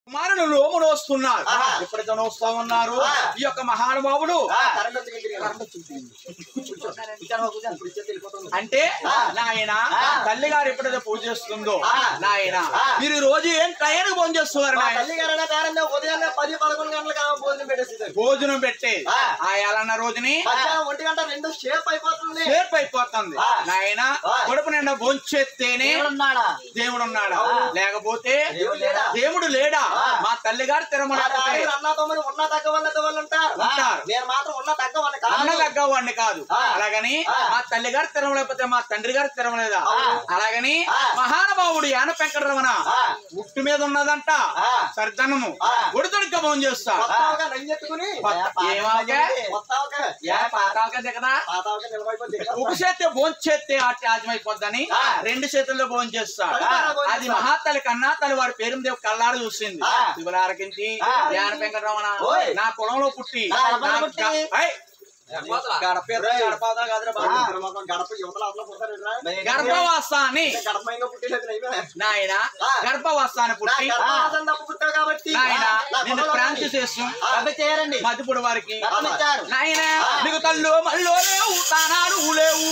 కుమారులు లోములు వస్తున్నారు ఆహా. ఎప్పుడైతే వస్తా ఉన్నారు ఆ. ఈ యొక్క మహానుభావుడు ఆ, కరెంట్ వచ్చింది ఇంటికి. కరెంట్ వచ్చింది. కూర్చో. కూర్చోను, కూర్చోను. ఇప్పుడు ఇచ్చేది వెళ్ళిపోతుంది. అంటే ఆ. నాయన ఆ. తల్లి గారు ఎప్పుడైతే పూజ చేస్తుందో ఆ. నాయన ఆ. మీరు రోజు ఏం టైర్ భోజనం చేస్తున్నారు మా నాయన తల్లి గారైనా పేరంటే ఉదయాన్నే పది పదకొండు గంటలకు ఆమె భోజనం పెట్టేసి భోజనం పెట్టే ఆ. ఆ ఏలన్న రోజుని మధ్యాహ్నం ఒంటి గంట రెండు షేప్ అయిపోతుంది సేపు అయిపోతుంది ఆ. నాయన ఆ. కడుపు నిండా భోంచేస్తేనే దేవుడున్నాడా? దేవుడు ఉన్నాడా అవును. లేకపోతే దేవుడు లేడా? దేవుడు లేడా ఆ. మా తల్లి గారు తిరుమల మా డాడీలు అన్నా తమ్ముడు ఉన్న తగ్గవన్న వాళ్ళు ఉంటారు ఉంటారు. నేను మాత్రం ఉన్న తగ్గవన్న అన్న కాదు తగ్గవాడిని కాదు ఆ. అలాగని ఆ. మా తల్లి గారు తిరమలేకపోతే మా తండ్రి గారు తిరమలేదా అవును. అలాగని ఆ. మహానుభావుడు యాన వెంకటరమణ ఆ. ఉట్టు మీద ఉన్నదంట ఆ. సర్దనము ఆ. ఒడిదొడిక భోజనం చేస్తా కొత్తవగా నంజెత్తుకుని కొత్త- ఏమావగా? కొత్తవగా ఏ పాతావక దిగదా పాతవగా నిలబడిపోతే ఒక చేతే భోజనం చేస్తే ఆజ్యమైపోద్దని ఆ. రెండు చేతుల్లో భోజనం చేస్తా కడుపారా భోజనం అది చేస్తా. మహాతల్లి కన్నా తల్లి వారి పేరు దేవు కల్లారు చూసింది ఆ. శివలారకించి ఆ. యాన వెంకటరమణ ఓయ్. నా కులంలో పుట్టి నా కులంలో నా పుట్టి. గ- ఐ, గడప ఎత్తు, గడప అవతల కాదురా బాబు. ఆ. గడప యువతల అవతల పుడతారురా. గర్భవాసాన్ని ఇంకా గడప ఇంకా పుట్టలేదు అయిపోయా. నాయన ఆ. గర్భవాసాన్ని నా పుట్టి గర్భవాసం తప్పు పుట్టావు కాబట్టి నాయన నా నిన్ను కులంలో ప్రాంతి ఉంది. చేసు ఆ. చేరండి మధ్యపుడు వారికి రత్నమిచ్చారు. నాయన ఆ. నీకు తల్లు మల్లో లేవు తానాలు లేవు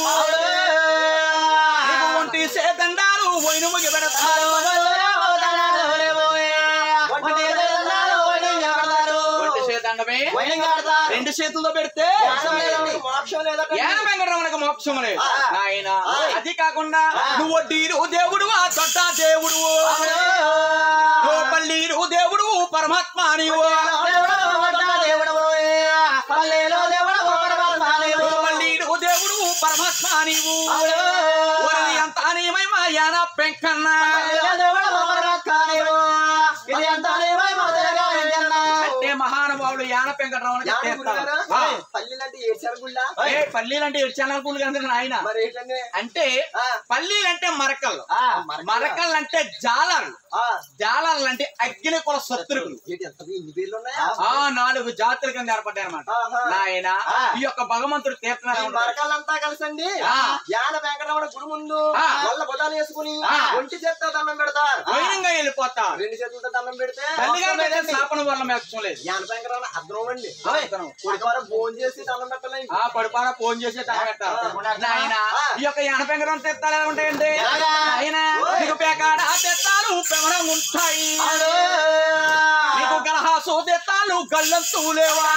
నీకు ఒంటి సేతండాలు వైనుముగి పెడతారు ఒంటి సేతండమే రెండు చేతులతో పెడితే మోక్షం లేదట. ఏన వెంకటరమణకు మోక్షం లేదు ఆ. నాయన ఆ. అది కాకుండా ఆ. నువ్వు వడ్డీలు దేవుడు ఆ దొడ్డ దేవుడు నువ్వు పల్లీలు దేవుడు పరమాత్మ నీవు నువ్వు పల్లీలు దేవుడు పరమాత్మ నీవు ఒరి అంత నీమై మా యాన పెంకన్న అంటే మహానుభావుడు యాన పెంకటరమణకి యాడ చేస్తారు గుడిగారా? ఆ. పల్లీలంటే ఏడ్చారు గుళ్ళ ఏ పల్లీలంటే ఇడ్చాననుకులు కదా ఆయన మరి ఏంటంటే అంటే ఆ. పల్లీలంటే మరకలు మరకలు. మరకలు అంటే జాలాలు ఆ, జాలాలు అంటే అగ్ని కుల శత్రువులు ఏంటి ఎంత ఇన్ని పేర్లు ఉన్నాయా ఆ నాలుగు జాతుల కింద ఏర్పడ్డాయి అనమాట ఆహా. నాయన ఆ. ఈ యొక్క భగవంతుడు ఈ తీర్థనాలు మరకాలంతా కలిసండి ఆ. యాన వెంకటరమణ గుడి ముందు ఆ. వల్ల బుధాలు వేసుకుని ఆ. ఒంటి చేత్తో దండం పెడతారు వైనంగా వెళ్ళిపోతారు రెండు చేతులతో దండం పెడితే తల్లిగారి మోక్షం మీద లేదండి. స్థాపన వల్ల మెచ్చం లేదు యాన వెంకటరమణ అర్థం అండి అర్థం. కొడుకు వారు భోజనం చేసి దండం పెట్టలేదు ఆ పడిపాన ఫోన్ చేసి తగబెట్టారు ఆ. నాయన ఆ. ఈ యొక్క ఎనపెంగరం తెత్తాలు ఎలా ఉంటాయండి ఎలాగా? నాయన ఓయ్. నీకు పేకాడ తెత్తాలు పెమరం ఉంటాయి నీకు గలహాసు తెత్తాలు గల్లంతూ లేవా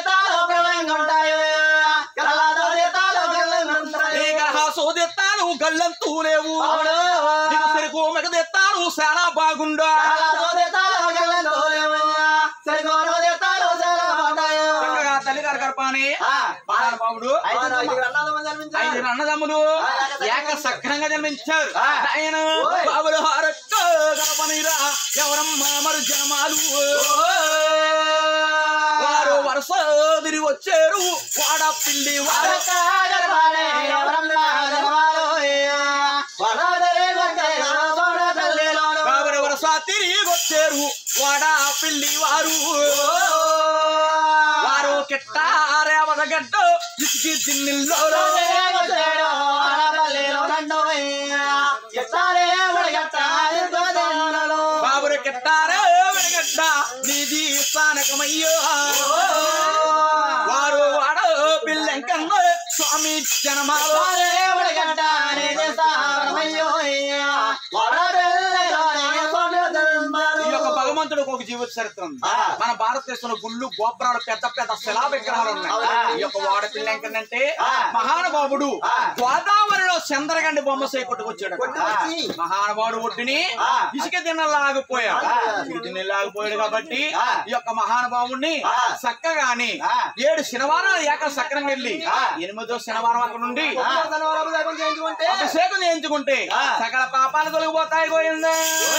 నీ గలహాసు తెత్తాలు గల్లంతూ లేవు నీకు చెరుకు మెగ తెత్తాలు చాలా బాగుండా చక్కగా తల్లిగారి గర్భాన్ని ఆ. మహానుభావుడు ఐదుగురు అన్నదమ్ములు జన్మించారు. ఐదు అన్నదమ్ములు ఏక సక్రంగా జన్మించారు ఆ. ఆయన ఓయ్. బాబులు హారక్క గర్భనిరా ఎవరమ్మ మరి జనమాలు వారు వరుస తిరిగి వచ్చారు వాడ పిల్లి వాడ బాబుల వరుస తిరిగి వచ్చారు వాడ పిల్లి వారు వారు కిట్టారేవదగడ్డ ఇసుకి దిన్నిల్లో బాబురు కిట్టారే వెనగడ్డ నీది స్థానకమయ్యో వారు వాడ పిల్లెంకన్న స్వామి జనమాలో ఈ యొక్క భగవంతుడు ఒక జీవిత చరిత్ర ఉంది ఆ. మన భారతదేశంలో గుళ్ళు గోపురాలు పెద్ద పెద్ద శిలా విగ్రహాలు ఉన్నాయి అవునా? ఈ యొక్క వాడ పిల్లెంకనంటే ఆ. మహానుభావుడు ఆ. గోదావరిలో చంద్రగండి బొమ్మ సై కొట్టుకొచ్చాడు కొట్టుకొచ్చి. మహానుభావుడు ఒడ్డుని ఆ. ఇసుక తిన్నలాగిపోయాడు ఆ. ఇసుక తిన్నలాగిపోయాడు కాబట్టి ఆ. ఈ యొక్క మహానుభావుడిని ఆ. చక్కగాని ఆ. ఏడు శనివారాలు ఏక సక్రంగా వెళ్ళి ఆ. ఎనిమిదో శనివారం అక్కడ నుండి చేయించుకుంటే అభిషేకం చేయించుకుంటే ఆ. సకల పాపాలు తొలగిపోతాయి గోయిందా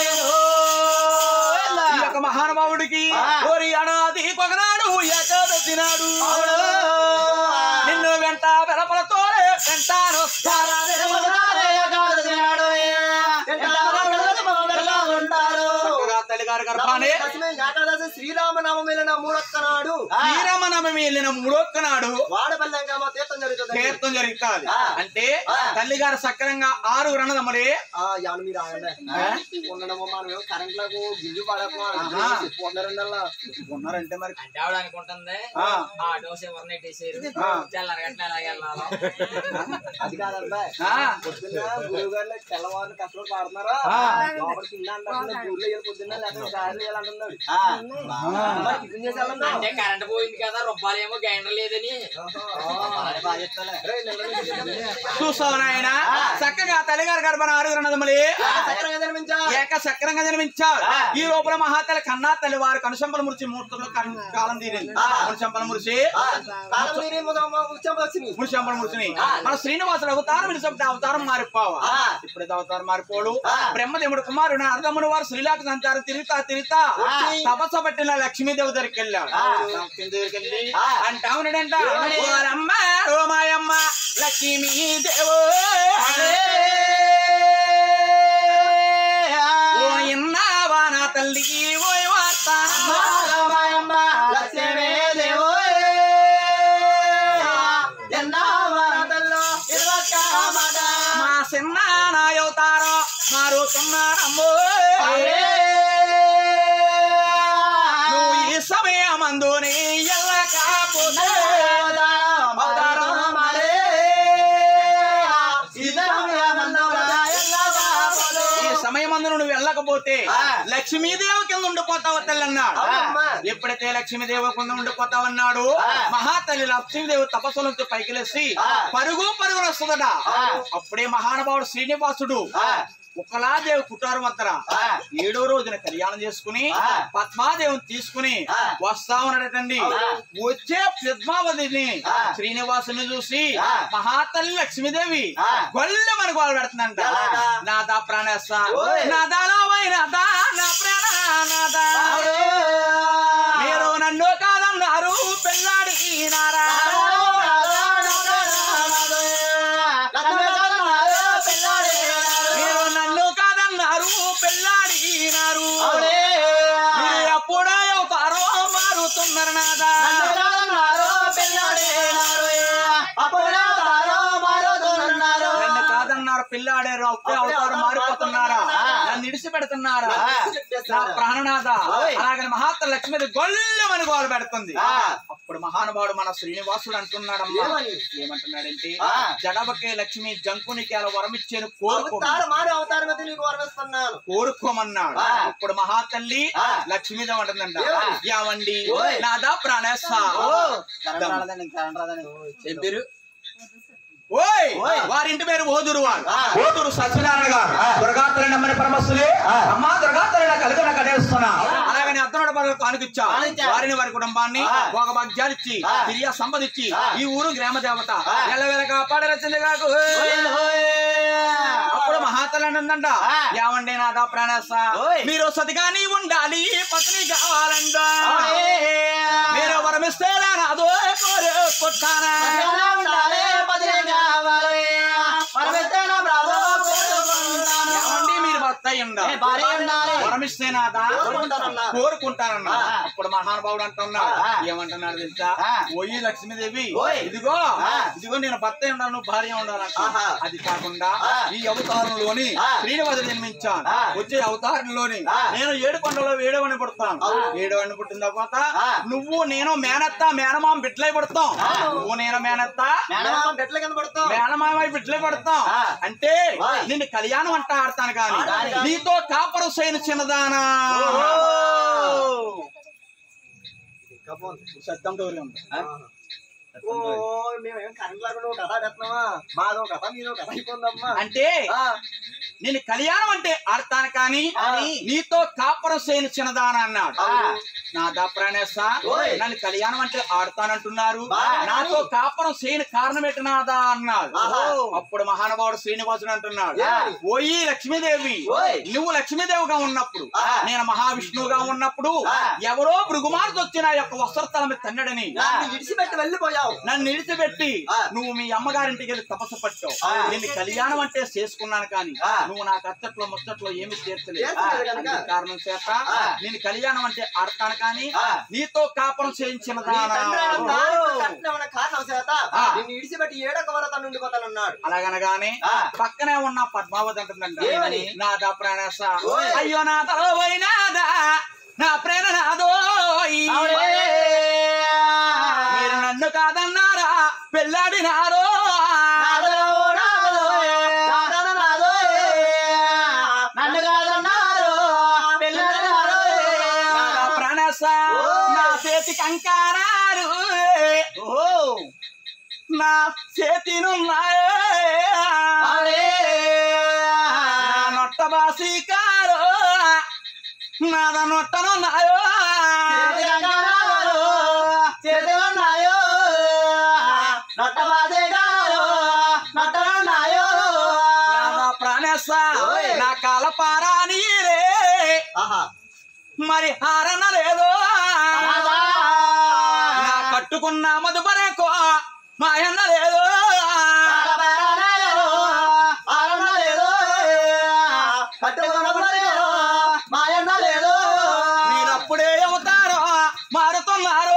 ఈ యొక్క మహానుభావుడికి ఆ. ఓరి అనాది కొగనాడు ఏకాదశి నాడు నిన్ను వెంట వెలపలతోనే వెంటానొస్తారా చక్కగా తల్లిగారి గర్భ అని దశమి ఏకాదశి శ్రీరామనవమిన మూడొక్క నాడు శ్రీరామనవమి వెళ్ళిన మూడొక్క నాడు వాడపల్లెం గ్రామ తీర్థం జరుగుతుంది తీర్థం జరుగుతుంది ఆ. అంటే ఆ. తల్లిగారు సక్రంగా ఆరు రణదమ్మలే ఆ యాను మీరు ఆగండి ఉండడము మనం కరెంట్ లకు గిల్లు పడకు ఆహా. ఉన్నారండల్లా ఉన్నారంటే మరి అంటే ఆవిడ అనుకుంటుంది ఆ. ఆ డోస్ ఎవరిని ఎట్టేసారు ఆ. తెల్లరగట్ల ఎలాగ వెళ్ళాలో అది కాదబ్బా ఆ. పొద్దున్న గురువు గారు తెల్లవారు కష్టపడి పాడుతున్నారా ఆ. లోపల కింద అంటారు ఊర్లో వెళ్ళి పొద్దున్న లేకపోతే గారెలు వెళ్ళాలంటున్నాడు ఆ. మరి టిఫిన్ చేసి వెళ్ళండి అంటే కరెంట్ పోయింది కదా రుబ్బాలేమో గ్రైండర్ లేదని రేయ్, నిలబడి టిఫిన్ చేసి. చూసావు నాయన చక్కగా తల్లిగారు గర్భన ఆరు రణదమ్మలే సక్రంగా జన్మించా. ఏక సక్రంగా జన్మించారు ఈ లోపల మహాతల్లి కన్నా తల్లి వారు కనుసంపల మురిచి మూర్తులు కన్- కాలం తీరింది కనుసంపల మురిచి ఆ, కాలం తీరి ముదమ్మ ఉత్సవం వచ్చింది. మురిశంపల మురిచిని మన శ్రీనివాసుడు అవతారం వినిసొప్పిన అవతారం మారిపోవా ఆ. ఇప్పుడైతే అవతారం మారిపోడు ఆ. బ్రహ్మదేవుడు కుమారుడు అర్ధముని వారు శ్రీలాక సంచారం తిరుగుతా తిరుగుతా వచ్చి. తపస్సు పట్టిన లక్ష్మీదేవి దగ్గరికి వెళ్ళాడు ఆ. లక్ష్మీదేవి దగ్గరికి వెళ్ళి ఆ. అంటా ఉన్నాడంట ఏమని? ఓరమ్మ ఓ మాయమ్మ లక్ష్మీదేవో ఓ ఇన్నావా నా తల్లి ఓయ్ వార్త లక్ష్మీదేవో. ఎన్నా వరదల్లో ఇరవక్క మాట. మా చిన్న నా అవతారం మారుతున్నారమ్మో నువ్వు ఈ సమయమందుని ఎల్లకపోతే అవతారం మారే. సీతారామన్నవరా ఎల్లా బాపదే. ఈ సమయమందు నువ్వు వెళ్ళకపోతే ఆ. లక్ష్మీదేవి కింద ఉండిపోతావు తల్లి అన్నాడు అవునమ్మా. ఎప్పుడైతే లక్ష్మీదేవి కింద ఉండిపోతావన్నాడు ఆ. మహాతల్లి లక్ష్మీదేవి తపస్సు నుంచి పైకి లేచి ఆ. పరుగు పరుగున వస్తుందట ఆ. అప్పుడే మహానుభావుడు శ్రీనివాసుడు ఆ. ఒకలాదేవి కుటారు మత్తర ఆ. ఏడో రోజున కళ్యాణం చేసుకుని ఆ. పద్మాదేవిని తీసుకుని ఆ. వస్తా ఉన్నాడటండి ఆ. వచ్చే పద్మావతిని ఆ. శ్రీనివాసుని చూసి ఆ. మహాతల్లి లక్ష్మీదేవి ఆ. గొల్ల మన గోలు పెడుతుందంట ఎలాగా? నాదా ప్రాణేస్త ఓయ్. నాదాలవై నాదా నా ప్రాణ నాదా మీరు నన్ను కాదన్నారు పెళ్ళాడినారా మీరు నన్ను కాదన్నారు పెళ్ళాడినారు మీరు ఎప్పుడో అవుతారో మారుతున్నారు నాదా నన్ను కాదన్నారు పిల్లాడారు అప్పుడే అవుతారు మారిపోతున్నారా నన్ను ఇడిసి పెడుతున్నారా నా ప్రాణనాథ ఓయ్. అలాగని మహాత్మ లక్ష్మి గొల్లమని గోలు పెడుతుంది ఆ. అప్పుడు మహానుభావుడు మన శ్రీనివాసుడు అంటున్నాడమ్మా ఏమని? ఏమంటున్నాడంటే ఆ. జడబకే లక్ష్మి జంకునికి అలా వరమిచ్చేను కోరుకో అవతారం మారి అవతారం మీద నీకు వరమిస్తున్నాను కోరుకోమన్నాడు ఆ. అప్పుడు మహాతల్లి ఆ. లక్ష్మీదేవి అంటుందంట ఏమని? యావండి ఓయ్. నాదా ప్రాణేశ ఏం పేరు ఓయ్ ఓయ్. వారింటి పేరు ఓదురు వారు ఆ. ఓదురు సత్యనారాయణ గారు దుర్గాత్రి నమ్మని పరమస్సులే అమ్మా దుర్గాత్రి కలిగిన కడేస్తున్నా అలాగని అర్ధనుడు పరులకు అనిపించా ఆనిచ్చా. వారిని వారి కుటుంబాన్ని ఆ. ఒక భాగ్యాలిచ్చి ఆ. తిరిగి సంపదించి ఆ. ఈ ఊరు గ్రామ దేవత ఆ. ఎల్లవేళ కాపాడరచింది కాకు అప్పుడు మహాతలని ఉందంట ఆ. యావండి నాదా ప్రాణేశ ఓయ్. మీరు సతిగాని ఉండాలి పత్ని కావాలంట మీరు వరమిస్తే నాదో కొట్టానా ఏమండి మీరు భర్త అయి ఉండాలి. ఏ, భార్య అయి ఉండాలి. వరమిస్తే నాదా కోరుకుంటానన్నా. కోరుకుంటానన్నా ఆ. అప్పుడు మహానుభావుడు అంటున్నాడు ఆ. ఏమంటున్నాడు తెలుసా ఆ. ఓయి లక్ష్మీదేవి ఓయ్. ఇదిగో ఆ. ఇదిగో నేను భర్త అయి ఉండాలి నువ్వు భార్య ఉండాలంట ఆహా. అది కాకుండా ఆ. ఈ అవతారంలోని ఆ. శ్రీనివాసుడు జన్మించాను ఆ. వచ్చే అవతారంలోని ఆ. నేను ఏడు కొండలో వేడవని పుడతాను అవును. ఏడవని పుట్టిన తర్వాత ఆ. నువ్వు నేను మేనత్త మేనమామ బిడ్డలై పడతాం ఆ. నువ్వు నేను మేనత్త గట్ల కింద పడతాం మేనమామ బిడ్డలే పడతాం ఆ. అంటే ఓయ్. నిన్ను కళ్యాణం అంట ఆడతాను కానీ ఆడతాను కానీ. నీతో కాపరు సైన చిన్నదానా ఓహో. సత్యం గౌరీ ఉంది. ఓ మేమేం కరెంట్ లాగా నువ్వు కథ పెడుతున్నావా మాదో కథ మీదో కథ అయిపోయిందమ్మా అంటే ఆ, నేను కళ్యాణం అంటే ఆడతాను కానీ ఆ. నీతో కాపురం చేయని చిన్నదాన అన్నాడు ఆ. నా ప్రాణేశ ఓయ్. నన్ను కళ్యాణం అంటే ఆడతానంటున్నారు బాగా నాతో కాపురం చేయని కారణం ఏంటి నాదా అన్నాడు ఆహా. అప్పుడు మహానుభావుడు శ్రీనివాసుడు అంటున్నాడు ఏమని? ఓయి లక్ష్మీదేవి ఓయ్. నువ్వు లక్ష్మీదేవిగా ఉన్నప్పుడు ఆ. నేను మహావిష్ణువుగా ఉన్నప్పుడు ఆ. ఎవరో భృగుమార్చి వచ్చి నా యొక్క వస్త్రతల మీద తన్నడని నన్ను విడిచిపెట్టి వెళ్ళిపోయావు నన్ను నిడిచిపెట్టి ఆ. నువ్వు మీ అమ్మగారింటికి వెళ్ళి తపస్సు పట్టావు ఆ. నేను కళ్యాణం అంటే చేసుకున్నాను కానీ ఆ. నువ్వు నాకు అచ్చట్లో ముచ్చట్లో ఏమి తీర్చలేదు తీర్చలేదు కనుక. అందుకు కారణం చేత ఆ. నేను కళ్యాణం అంటే ఆడతాను కానీ ఆ. నీతో కాపురం చేయించిన నీ తండ్రి ఆయన దానా. తాళి కట్టినవన్న కారణం చేత ఆ. నిన్ను ఇడిచిపెట్టి ఏడొక వరత నుండిపోతానన్నాడు అలాగనగానే ఆ. పక్కనే ఉన్న పద్మావతి అంటుందంట ఏమని? నాదా ప్రాణేశ ఓయ్. అయ్యో నా తలవై నాదా నా ప్రేమ నాదోయ్ మీరు నన్ను కాదన్నారా పెళ్ళాడినారో నాదా ప్రాణేశ నా చేతి కంకారాలు నా చేతినున్నాయే నా నొట్ట బాసికారో నాద నొట్టనున్నాయో నాద ప్రాణేశ ఓయ్. నా కాలపారా నీరే మరి హారన లేదో నా కట్టుకున్న మధుపరేకో మాయన్న లేదో మీరప్పుడే అవుతారో మారుతున్నారో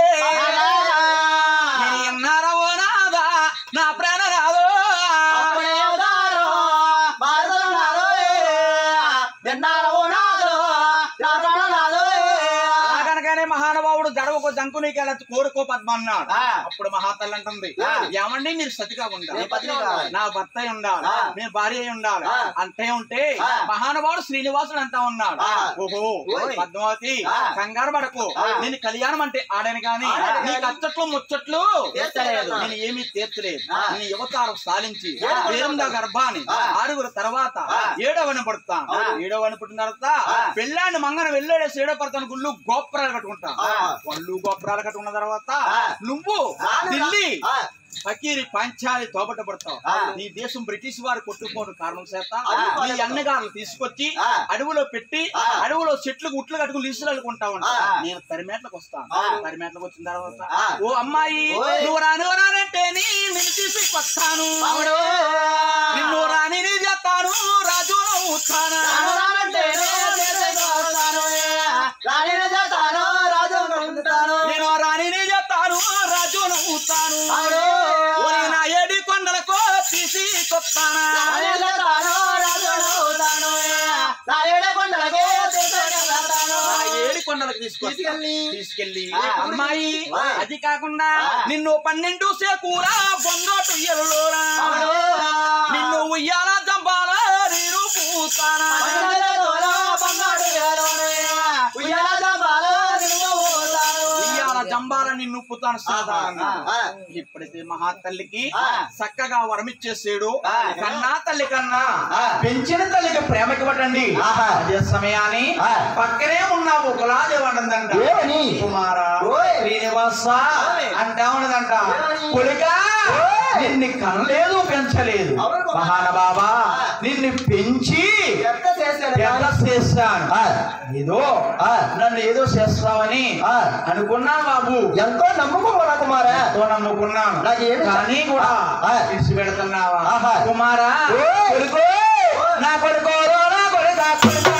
మీరు ఎన్నారో నాదా నా ప్రాణ రాదో కనుకనే మహానుభావుడు గడవకు జంకునికి కోరుకో పద్మ అన్నాడు ఆ. అప్పుడు మహాతల్లి అంటుంది ఆ. ఏమండి మీరు సతిగా ఉండాలి నేను పతిగా ఉండాలి. నా భర్త అయి ఉండాలి ఆ. నేను భార్య అయి ఉండాలి ఆ. అంటే ఉంటే ఆ. మహానుభావుడు శ్రీనివాసుడు అంతా ఉన్నాడు ఆ. ఓహో ఓయ్. పద్మావతి ఆ. కంగారు పడకు ఆ. నేను కళ్యాణం అంటే ఆడాను గాని ఆడాను నీకు గాని అచ్చట్లు ముచ్చట్లు తీర్చలేదు. నేను ఏమీ తీర్చలేదు ఆ. నేను యువతారం సాధించి ఆ. పేరుందా గర్భాన్ని ఆ. ఆరుగురు తర్వాత ఆ. ఏడవని పడతాను ఆ. ఏడవని పుట్టిన తర్వాత ఆ. పెళ్ళాన్ని మంగన వెళ్ళేసి ఏడో పడతాను గుళ్ళు గోపురాలు కట్టుకుంటా ఆ. వాళ్ళు గోపురాలు కట్టుకున్న తర్వాత ఆ. నువ్వు నాన్నగా- ఢిల్లీ ఆ. ఫకీరి పాంచాలి తోబట పడతావు ఆ. నీ దేశం బ్రిటిష్ వారు కొట్టుకోని కారణం చేత ఆ. నీ అన్నగారులు తీసుకొచ్చి ఆ. అడవిలో పెట్టి ఆ. అడవిలో చెట్లు గుట్లు కట్టుకుని లిస్టులు అనుకుంటా ఉంటా ఆ. నేను తరిమేట్లకు వస్తాను ఆ. తరిమేట్లకు వచ్చిన తర్వాత ఆ. ఓ అమ్మాయి ఓయ్. నువ్వు రాను రానంటే నీ నిన్ను తీసుకొస్తాను నిన్ను రాని నీ చేస్తాను రాజు అవుతాను నేను రాని నీ చేస్తాను రాజు అవుతాను ఓరి నా ఏడి కొండలకు తీసి కొత్తానా ఆ ఏడు కొండలకు తీసుకొస్తా. తీసుకెళ్ళి. తీసుకెళ్ళి ఆ. అమ్మాయి ఆ. అది కాకుండా ఆ. నిన్ను పన్నెండు సేకూరా బొంగోటు ఎల్లోరా నిన్ను ఉయ్యాల జంబాల నీరు పూతానా ఉయ్యాల జంబాల నిన్ను పుతాను సాధారణ ఆ. ఇప్పుడైతే మహాతల్లికి ఆ. చక్కగా వరమిచ్చేసాడు ఆ. కన్నా తల్లి కన్నా ఆ. పెంచిన తల్లికి ప్రేమకి పట్టండి ఆహా. అదే సమయాన్ని ఆ. పక్కనే ఉన్న ఒకలాదేవి అంటుందంట ఏమని? కుమారా ఓయ్. శ్రీనివాస ఓయ్. అంటా ఉన్నదంట ఏమని? కొలిగా ఓయ్. నిన్ను కనలేదు పెంచలేదు అవును బాబా. మహానబాబా ఆ. నిన్ను పెంచి ఎంత చేశాడు ఎంత చేస్తాను ఆ. ఏదో ఆ. నన్ను ఏదో చేస్తావని ఆ. అనుకున్నాను బాబు ఎంతో నమ్ముకోమరా కుమారా ఎంతో నమ్ముకున్నాను నాకు ఏమి కానీ కూడా ఆ. తీసి పెడుతున్నావా ఆహా. కుమారా ఓయ్. కొడుకో నా కొడుకో నా కొడుకా కొడుకా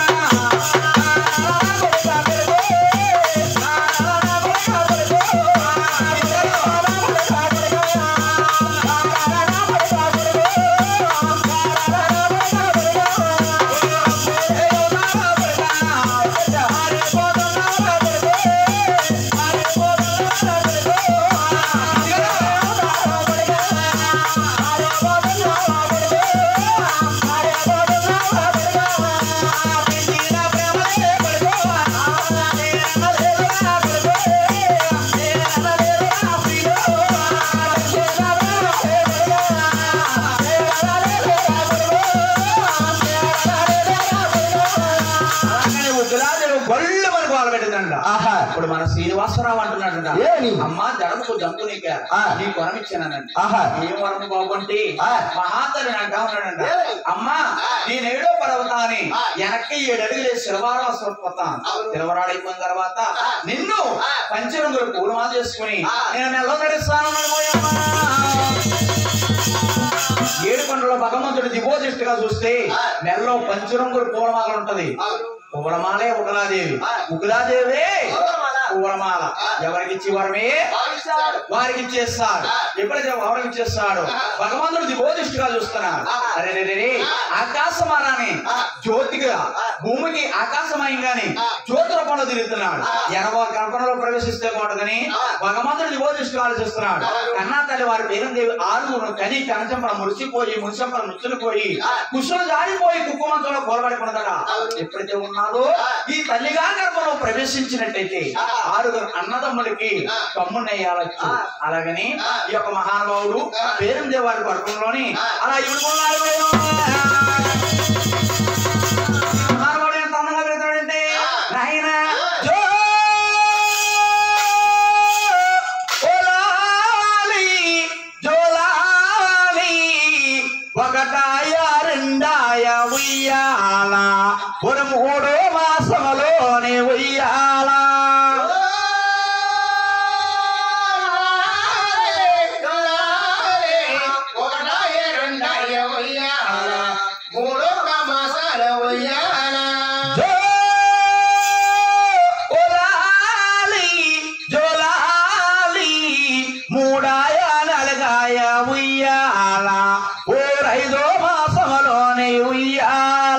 అలాగనే ఉగ్గులాదేవి గొల్లు మనకు వాళ్ళు పెట్టిందంట ఆహా. ఇప్పుడు మన శ్రీనివాసరావు అంటున్నాడంట ఏమి? అమ్మా జడకు జంపు నీకే ఆ. నీ వరం ఇచ్చానంట ఆహా. ఏం వరం బాగుంటే ఆ. మహాతల్లి అంటా ఉన్నాడంట ఏమి? అమ్మా ఆ. నేను ఏడో పర్వతాన్ని ఆ. వెనక్కి ఏడు అడుగులే శిలవారా స్వరపోతాను అవును. శిలవరాడైపోయిన తర్వాత ఆ. నిన్ను ఆ. పంచరంగులు పూలమా చేసుకుని ఆ. నేను నెలలో నడుస్తాను నడబోయమ్మా ఏడు కొండలో భగవంతుడు దిగోదిష్టిగా చూస్తే నెలలో పంచరంగులు పూలమాల ఉంటది పూలమాలే ఉగ్రాదేవి ఉగ్రాదేవి పూలమాల ఎవరికి ఇచ్చి వరమే వారికి ఇచ్చేస్తాడు ఎప్పుడైతే ఎవరికి ఇచ్చేస్తాడు భగవంతుడు దిగోదిష్టిగా చూస్తున్నాడు అరే రే, రే, రే ఆకాశమానాన్ని జ్యోతిగా భూమికి ఆకాశమయంగాని జ్యోతి రూపంలో తిరుగుతున్నాడు ఎనభై కల్పనలో ప్రవేశిస్తే బాగుంటుందని భగవంతుడు దిగోదిష్టిగా ఆలోచిస్తున్నాడు కన్నా తల్లి వారి పేరుదేవి ఆరుగురు కని కనచంపల మురిసిపోయి మురిసంపల ముచ్చుకుపోయి కుషులు జారిపోయి కుక్కుమంతంలో కోలబడిపోనదట ఎప్పుడైతే ఉన్నాదో ఈ తల్లిగా గర్భంలో ప్రవేశించినట్టయితే ఆరుగురు అన్నదమ్ములకి కమ్మునయ్యాలొచ్చు అలాగని ఈ యొక్క మహానుభావుడు పేరుందే వారి గర్భంలోని అలా ఇవిడుకున్నారు మహానుభావుడు ఎంత అందంగా పెడతాడంటే నాయన జో ఓలాలి జోలాలి ఒకటాయ రెండాయ ఉయ్యాల ఒక మూడో మాసములోనే ఉయ్యాల జో ఓలాలి జోలాలి మూడాయ నలగాయ ఉయ్యాల ఓరైదో మాసములోనే ఉయ్యాల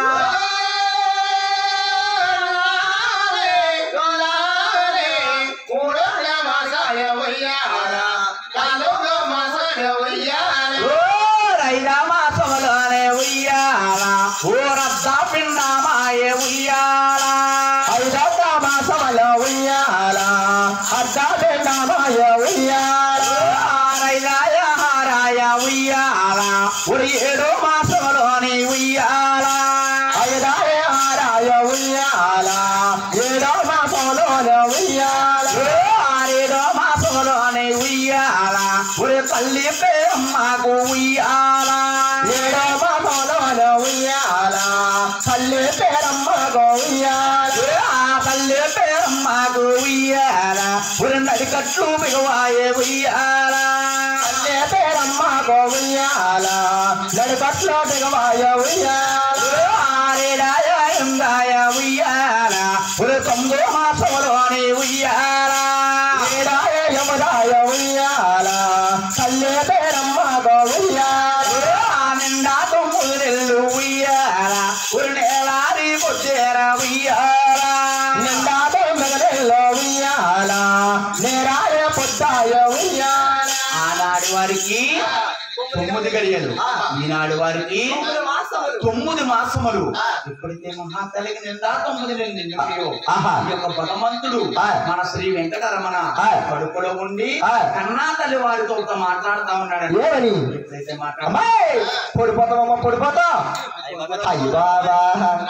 ఓరైదా మాసములోనే ఉయ్యాల ఓరద్ద పిండమాయే ఉయ్యాల ఐదవ మాసములో ఉయ్యాల అద్ద పిండమాయ ఉయ్యాల ఆరైదాయ హారాయ ఉయ్యాల ఉరి ఏడో మాసములోని ఉయ్యాల ఐదాయ హారాయ ఉయ్యాల ఏడో మాసములోనే ఉయ్యాల ఆరేడో మాసములోనే ఉయ్యాల ఉరి తల్లి పేరమ్మకు ఉయ్యాల ఏడో మాసములోనే ఉయ్యాల తల్లి పేరమ్మకు ఉయ్యాల ఆ తల్లి పేరమ్మకు ఉయ్యాల ఉరి నడికట్లు మిగవాయే ఉయ్యాల తల్లి పేరమ్మకు ఉయ్యాల నడికట్లు మిగవాయ ఉయ్యాల ఆరేడాయ ఎందాయ ఉయ్యాల ఉరి తొమ్మిదో మాసములోని ఉయ్యాల ఏడాయ యముదాయ ఉయ్యాల తల్లి పేరమ్మకు ఉయ్యాల నిండా తొమ్మిది నెల్లు ఉయ్యాల ఉరి నేలారి పొచ్చేర ఉయ్యాల నిండా తొమ్మిది నెల్లు ఉయ్యాల నేరాయ పొద్దాయ ఉయ్యాల ఆనాడు వారికి తొమ్మిది గడియలు ఈనాడు వారికి తొమ్మిది మాసములు ఎప్పుడైతే మహాతల్లికి నిండా తొమ్మిది నెలలు నిండిపోయో ఈ యొక్క భగవంతుడు మన శ్రీ వెంకటరమణ కడుపులో ఉండి కన్నా తల్లి వారితో ఒక మాట్లాడుతా ఉన్నాడు ఏమని ఎప్పుడైతే మాట్లాడ అమ్మాయి పడిపోతావమ్మా పడిపోతా అయ్యి బాబా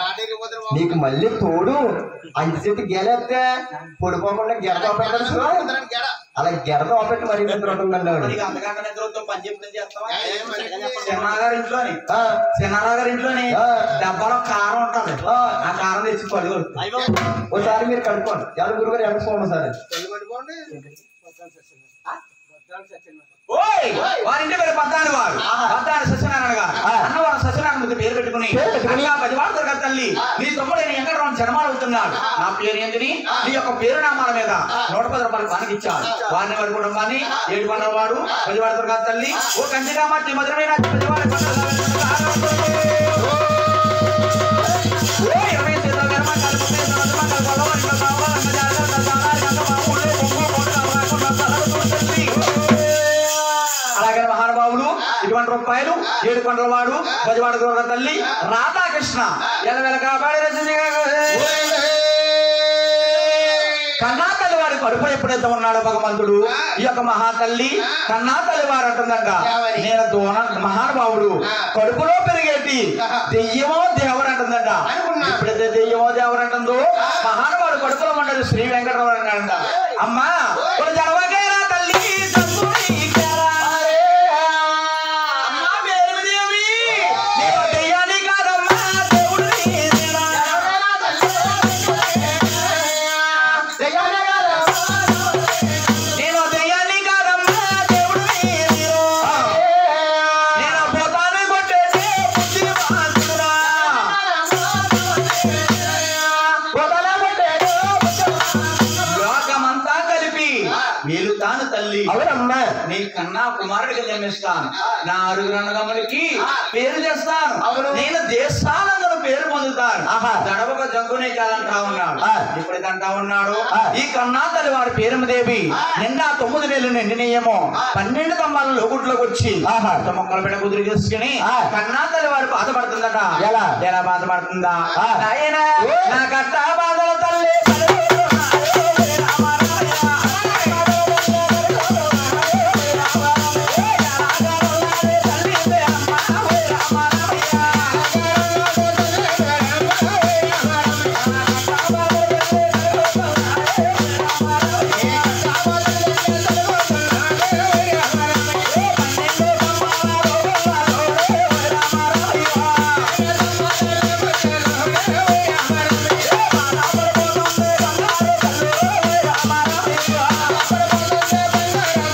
నీకు మళ్ళీ తోడు అంచెసేపు గెలేస్తే పడిపోకుండా గెడ పెట్టారు చూడు. అలా గెడ పెట్టి మరి నిద్ర ఉంటుందండి ఆవిడ. మరి అంతకంటే నిద్రతో పని చెప్తుంది చేస్తావా ఏం మరి? చిన్నాగారి ఇంట్లోని ఆ, చిన్నారాగారి ఇంట్లోని ఆ. డబ్బాలో కారం ఉంటుంది ఆ. ఆ కారం తెచ్చి పడుకో ఒకసారి మీరు కనుక్కోండి ఎవరు గురుగారు ఎవరు చూడండి సార్ ఓయ్ వారింటి పేరు పద్దాని వారు పద్దాని సత్యనారాయణ గారు అన్నవారు సత్యనారాయణ మూర్తి పేరు పెట్టుకుని పేరు పెట్టుకుని. అయ్యా పదివాడు దొరకదు తల్లి నీ తమ్ముడు నేను ఎక్కడ జన్మాలు అవుతున్నాడు నా పేరు ఏంటిని నీ యొక్క పేరు నామాల మీద నూట పది రూపాయలు పనికి ఇచ్చాడు వారిని వారి కుటుంబాన్ని ఏడు పన్నెల వాడు పదివాడు దొరకదు తల్లి ఓ కంచిగా మట్టి మధురమైన పదివాడి ఓ ఇరవై తీర్థ గర్భాలు ముప్పై సంవత్సరాలు గొడవలు ఇంకా కావాలి ఇంకా జాగ్రత్త చాలా ఇంకా బాగుండే బొమ్మ బొమ్మ రాకుండా తలలు అలాగే మహానుభావుడు ఇటువంటి రూపాయలు ఏడు కొండల వాడు పదివాడ దూర తల్లి రాధాకృష్ణ ఎలవెల కాపాడి కన్నా తల్లి వారి కడుపు ఎప్పుడైతే ఉన్నాడో భగవంతుడు ఈ యొక్క మహాతల్లి కన్నా తల్లి వారు అంటుందంట నేను దోన మహానుభావుడు కడుపులో పెరిగేటి దెయ్యమో దేవుడు అంటుందంట ఎప్పుడైతే దెయ్యమో దేవుడు అంటుందో మహానుభావుడు కడుపులో ఉండదు శ్రీ వెంకటరావు అంటాడంట అమ్మా ఒక జనవకేరా తల్లి జంబునీకేరా. అమ్మా మేరుదేవి, నీవు దెయ్యాన్ని కాదమ్మా, దేవుడు నీదేనా. నేను దెయ్యాన్ని కాదమ్మా, దేవుడు నీదేనా. నేను వేలుతాను తల్లి అవునమ్మా నీ కన్నా కుమారుడికి జన్మిస్తాను నా ఆరుగురు అన్నదమ్ములకి పేరు చేస్తాను అవును. నేను దేశానందరూ పేరు పొందుతాను ఆహా. దడవక జంకునే కాదంటా ఉన్నాడు ఆ. ఎప్పుడైతే అంటా ఉన్నాడు ఆ. ఈ కన్నా తల్లి వారి పేరుమదేవి నిండా తొమ్మిది నెలలు నిండినయేమో పన్నెండు తమ్మాల లోకుట్లోకి వచ్చి ఆహా. కొత్త మొక్కలు పెట్ట కుదిరి చేసుకుని ఆ. కన్నా తల్లి వారు బాధపడుతుందట ఎలా? ఎలా బాధపడుతుందా ఆ. నాయనా ఓ. నా కట్ట బాధల తల్లి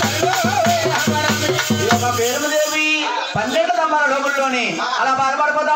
ఈ యొక్క పేరుమదేవి పన్నెండు తమ్మాల లోపలలోని అలా బాధపడిపోతా